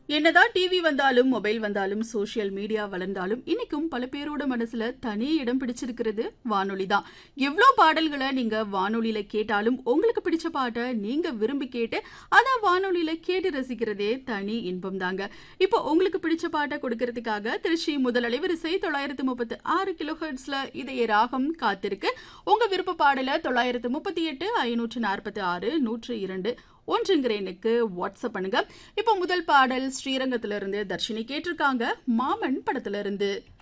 என்னதான் டிவி வந்தாலும் மொபைல் வந்தாலும் சோஷியல் மீடியா வளர்ந்தாலும் இன்னைக்கும் பல பேரோட மனசுல தனி இடம் பிடிச்சிருக்கிறது வானொலி தான் எவ்வளோ பாடல்களை நீங்க வானொலியில கேட்டாலும் உங்களுக்கு பிடிச்ச பாட்டை நீங்க விரும்பி கேட்டு அதை வானொலியில கேட்டு ரசிக்கிறதே தனி இன்பம் தாங்க இப்போ உங்களுக்கு பிடிச்ச பாட்டை கொடுக்கறதுக்காக திருச்சி முதல் அலைவரிசை தொள்ளாயிரத்து முப்பத்து ஆறு கிலோ ஹெர்ட்ஸ்ல இதய ராகம் காத்திருக்கு உங்க விருப்ப பாடல தொள்ளாயிரத்து முப்பத்தி எட்டு ஐநூற்று நாற்பத்தி ஆறு நூற்று இரண்டு ஒன்றுங்கிற எண்ணுக்கு வாட்ஸ்அப் பண்ணுங்க இப்போ முதல் பாடல் ஸ்ரீரங்கத்துல இருந்து தர்ஷினி கேட்டிருக்காங்க மாமன் படத்துல இருந்து